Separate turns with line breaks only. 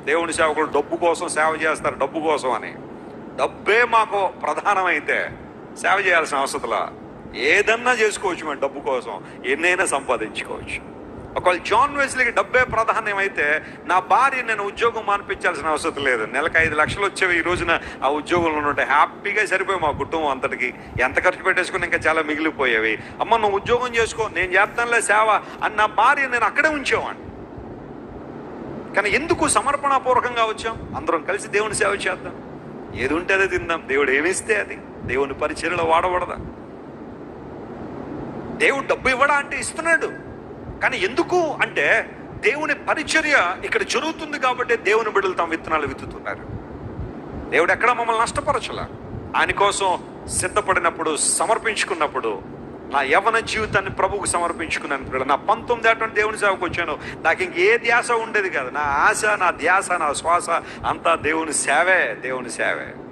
దేవుని సేవకులు డబ్బు కోసం సేవ చేస్తారు డబ్బు కోసం అని డబ్బే మాకు ప్రధానమైతే సేవ చేయాల్సిన అవసరంలా ఏదన్నా చేసుకోవచ్చు మేము డబ్బు కోసం ఎన్నైనా సంపాదించుకోవచ్చు ఒకవేళ జాన్ వెస్లీకి డబ్బే ప్రాధాన్యమైతే నా భార్య నేను ఉద్యోగం మానిపించాల్సిన అవసరం లేదు నెలకు ఐదు లక్షలు వచ్చేవి ఈ రోజున ఆ ఉద్యోగంలో ఉంటే హ్యాపీగా సరిపోయి మా కుటుంబం అంతటికి ఎంత ఖర్చు పెట్టేసుకుని ఇంకా చాలా మిగిలిపోయేవి అమ్మ నువ్వు ఉద్యోగం చేసుకో నేను చేస్తానులే సేవ అని నా భార్య నేను అక్కడే ఉంచేవాడిని కానీ ఎందుకు సమర్పణాపూర్వకంగా వచ్చాం అందరం కలిసి దేవుని సేవ చేద్దాం ఏది ఉంటే అదే తిందాం దేవుడు ఏమిస్తే అది దేవుని పరిచర్యలో వాడబడదా దేవుడు డబ్బు ఇవ్వడా అంటే ఇస్తున్నాడు కానీ ఎందుకు అంటే దేవుని పరిచర్య ఇక్కడ జరుగుతుంది కాబట్టి దేవుని బిడ్డలు తమ విత్తనాలు విత్తుతున్నారు దేవుడు ఎక్కడ మమ్మల్ని నష్టపరచలా ఆయన కోసం సిద్ధపడినప్పుడు సమర్పించుకున్నప్పుడు నా యవన జీవితాన్ని ప్రభువుకు సమర్పించుకున్నాను పిల్లలు. నా పంతొమ్మిది అటువంటి దేవుని సేవకు వచ్చాను నాకు ఇంకే ధ్యాస ఉండేది కాదు నా ఆశ నా ధ్యాస నా శ్వాస అంతా దేవుని సేవే దేవుని సేవే